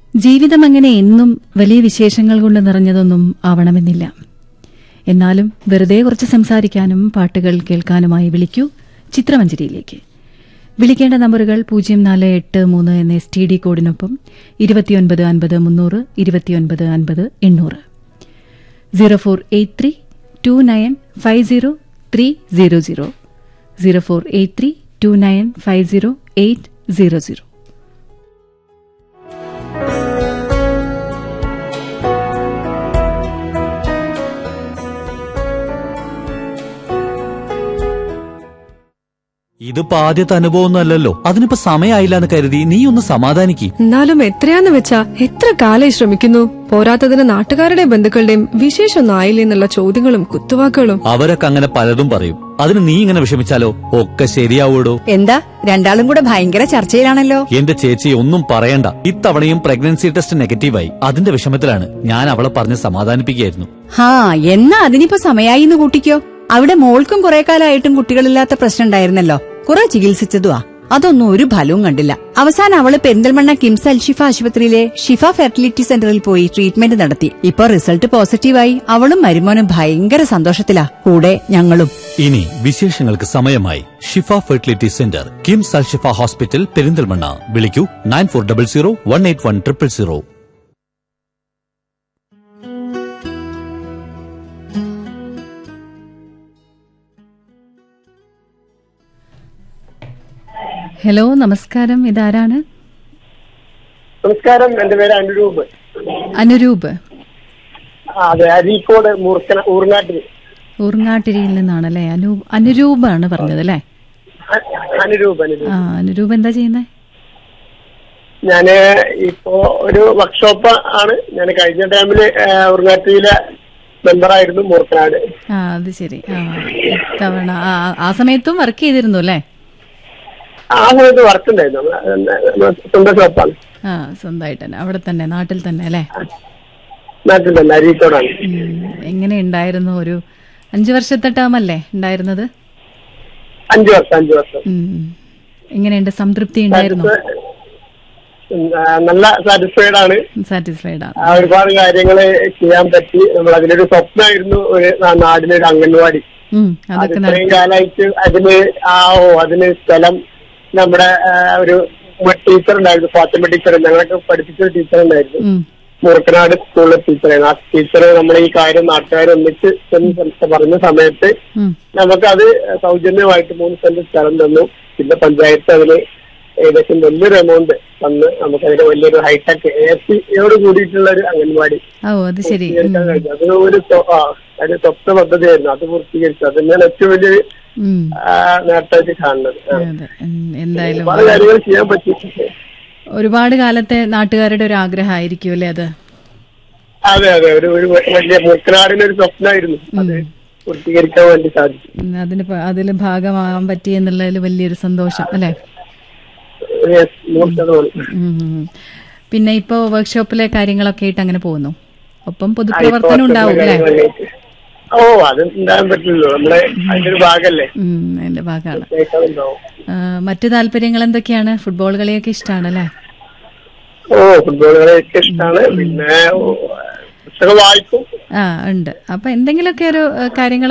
ജീവിതം അങ്ങനെ എന്നും വലിയ വിശേഷങ്ങൾ കൊണ്ട് നിറഞ്ഞതൊന്നും ആവണമെന്നില്ല എന്നാലും വെറുതെ കുറച്ച് സംസാരിക്കാനും പാട്ടുകൾ കേൾക്കാനുമായി വിളിക്കൂ ചിത്രമഞ്ജരിയിലേക്ക് വിളിക്കേണ്ട നമ്പറുകൾ പൂജ്യം നാല് എട്ട് മൂന്ന് എന്ന എസ് ടി ഡി കോഡിനൊപ്പം ഇരുപത്തിയൊൻപത് അൻപത് മുന്നൂറ് ഇരുപത്തിയൊൻപത് അൻപത് എണ്ണൂറ് zero four eight three two nine five zero three zero zero zero four eight three two nine five zero eight zero zero ഇതിപ്പോ ആദ്യത്തെ അനുഭവമൊന്നുമല്ലല്ലോ അതിനിപ്പോ സമയമായില്ല എന്ന് കരുതി നീ ഒന്ന് സമാധാനിക്ക് എന്നാലും എത്രയാന്ന് വെച്ചാ എത്ര കാലായി ശ്രമിക്കുന്നു പോരാത്തതിന് നാട്ടുകാരുടെ ബന്ധുക്കളുടെയും വിശേഷമൊന്നും ആയില്ലേ എന്നുള്ള ചോദ്യങ്ങളും കുത്തുവാക്കുകളും അവരൊക്കെ അങ്ങനെ പലതും പറയും അതിന് നീ ഇങ്ങനെ വിഷമിച്ചാലോ ഒക്കെ ശരിയാവൂടോ എന്താ രണ്ടാളും കൂടെ ഭയങ്കര ചർച്ചയിലാണല്ലോ എന്റെ ചേച്ചി ഒന്നും പറയണ്ട ഇത്തവണയും പ്രഗ്നൻസി ടെസ്റ്റ് നെഗറ്റീവായി അതിന്റെ വിഷമത്തിലാണ് ഞാൻ അവളെ പറഞ്ഞ് സമാധാനിപ്പിക്കുകയായിരുന്നു ഹാ എന്നാ അതിനിപ്പോ സമയായി എന്ന് കൂട്ടിക്കോ അവിടെ മോൾക്കും കുറെ കാലമായിട്ടും കുട്ടികളില്ലാത്ത പ്രശ്നം ഉണ്ടായിരുന്നല്ലോ കുറെ ചികിത്സിച്ചതുവാ അതൊന്നും ഒരു ഫലവും കണ്ടില്ല അവസാനം അവള് പെരിന്തൽമണ്ണ കിംസ് അൽഷിഫ ആശുപത്രിയിലെ ഷിഫ ഫെർട്ടിലിറ്റി സെന്ററിൽ പോയി ട്രീറ്റ്മെന്റ് നടത്തി ഇപ്പൊ റിസൾട്ട് പോസിറ്റീവായി അവളും മരുമോനും ഭയങ്കര സന്തോഷത്തിലാ കൂടെ ഞങ്ങളും ഇനി വിശേഷങ്ങൾക്ക് സമയമായി Shifa fertility centre KIMS Al Shifa hospital Perinthalmanna വിളിക്കൂ nine four double zero one eight one triple zero hello നമസ്കാരം ഇതാരാണ് നമസ്കാരം എന്റെ പേര് അനുരൂപ് അനുരൂപ് ആ, അതെ അരീക്കോട് മൂർക്കന ഊർങ്ങാട്ടിൽ ഊർങ്ങാട്ടിരിയിൽ നിന്നാണല്ലേ അനു അനുരൂപാണ് പറഞ്ഞത് അല്ലേ അ- അനുരൂപ് അനുരൂപ് ആ അനുരൂപ് എന്താ ചെയ്യുന്നത് ഞാന് ഇപ്പോ ഒരു വർക്ക്ഷോപ്പ് ആണ് ഞാൻ കഴിഞ്ഞ ടൈമില് ഊർങ്ങാട്ടിയിലെ മെമ്പറായിരുന്നു മൂർക്കനാട് ആ അത് ശരി ആ ഇത്തവണ ആ ആ സമയത്തും വർക്ക് ചെയ്തിരുന്നു അല്ലേ ആ സമയത്ത് വർക്ക് ഉണ്ടായിരുന്നു നമ്മളെ, നമ്മളെ സ്വന്തം ഷോപ്പാണ് ആ സ്വന്തമായിട്ട് തന്നെ അവിടെ തന്നെ നാട്ടിൽ തന്നെ അല്ലേ നാട്ടിൽ തന്നെ അരീക്കോടാണ് ഉം. എങ്ങനെ ഉണ്ടായിരുന്നു ഒരു അഞ്ചു വർഷത്തെ ടേം അല്ലേ ഉണ്ടായിരുന്നത് അഞ്ചു വർഷം അഞ്ചു വർഷം ഉം. എങ്ങനെയുണ്ട് സംതൃപ്തി ഉണ്ടായിരുന്നു ഉം, ആ, നല്ല സാറ്റിസ്ഫൈഡ് ആണ് സാറ്റിസ്ഫൈഡ് ആണ് ആ, ഒരുപാട് കാര്യങ്ങൾ ചെയ്യാൻ പറ്റി നമ്മൾ അതിലൊരു സ്വപ്നമായിരുന്നു ഒരു നാ- നാടിനൊരു അംഗൻവാടി ഉം. അത് അതൊക്കെ ഇത്രയും നടത്തി കാലമായിട്ട് അതിന് ആ ഓ അതിന് സ്ഥലം നമ്മുടെ ആ, ഒരു ടീച്ചർ ഉണ്ടായിരുന്നു ഫാത്തിമ ടീച്ചർ ഞങ്ങളൊക്കെ പഠിപ്പിച്ച ഒരു ടീച്ചർ ഉണ്ടായിരുന്നു ഉം. മൂർക്കനാട് സ്കൂളിലെ ടീച്ചറായിരുന്നു ആ ടീച്ചർ നമ്മൾ ഈ കാര്യം നാട്ടുകാർ ഒന്നിച്ച് ചെന്ന് സംസ- പറഞ്ഞ സമയത്ത് ഉം. നമുക്കത് സൗജന്യമായിട്ട് മൂന്ന് സെന്റ് സ്ഥലം തന്നു പിന്നെ പഞ്ചായത്ത് അതിന് ഏകദേശം വലിയൊരു എമൗണ്ട് തന്ന് നമുക്ക് അതിന് വലിയൊരു ഹൈടെക് എ സിയോട് കൂടിയിട്ടുള്ള ഒരു അംഗൻവാടി ഓ അത് ശരി ഉം. പൂർത്തീകരിക്കാൻ കഴിഞ്ഞു അത് ഒരു സ്വ- ആ, ഒരു സ്വപ്ന പദ്ധതിയായിരുന്നു അത് പൂർത്തീകരിച്ചു അത് തന്നെയാണ് ഏറ്റവും വലിയൊരു ഉം. ആ, നേട്ടമായിട്ട് കാണുന്നത് ആ. അതെ ഉം. എന്തായാലും ഒരുപാട് കാര്യങ്ങൾ ചെയ്യാൻ പറ്റി ഒരുപാട് കാലത്തെ നാട്ടുകാരുടെ ഒരു ആഗ്രഹമായിരിക്കും അല്ലേ അത് അതെ അതെ ഒരു ഒരു വലിയ മൂക്കനാടിന് ഒരു സ്വപ്നമായിരുന്നു അത് പൂർത്തീകരിക്കാൻ വേണ്ടി സാധിച്ചു ഉം. അതിന് പ- അതില് ഭാഗമാകാൻ പറ്റി എന്നുള്ളതിൽ വലിയൊരു സന്തോഷം അല്ലേ Yes, നൂറ് ശതമാനം ഉം. ഉം. പിന്നെ ഇപ്പോ വർക്ക്ഷോപ്പിലെ കാര്യങ്ങളൊക്കെ ആയിട്ട് അങ്ങനെ പോകുന്നു ഒപ്പം ആ, ഇപ്പൊ പൊതുപ്രവർത്തനം ഉണ്ടാവും അല്ലേ വർഷങ്ങളായിട്ട്. ഓ അത് ഉണ്ടാകാൻ പറ്റില്ലല്ലോ നമ്മളെ അതിന്റെ ഒരു ഭാഗല്ലേ ഉം. അതിന്റെ ഭാഗമാണ് കേൾക്കാൻ ഉണ്ടാവും ആ, മറ്റു താല്പര്യങ്ങൾ എന്തൊക്കെയാണ് ഫുട്ബോൾ കളിയൊക്കെ ഇഷ്ടമാണ് അല്ലേ ഓ ഫുട്ബോൾ കളിയൊക്കെ ഇഷ്ടമാണ് പിന്നെ ഓ, പുസ്തകം വായിക്കും ആ ഉണ്ട് അപ്പൊ എന്തെങ്കിലുമൊക്കെ ഒരു കാര്യങ്ങൾ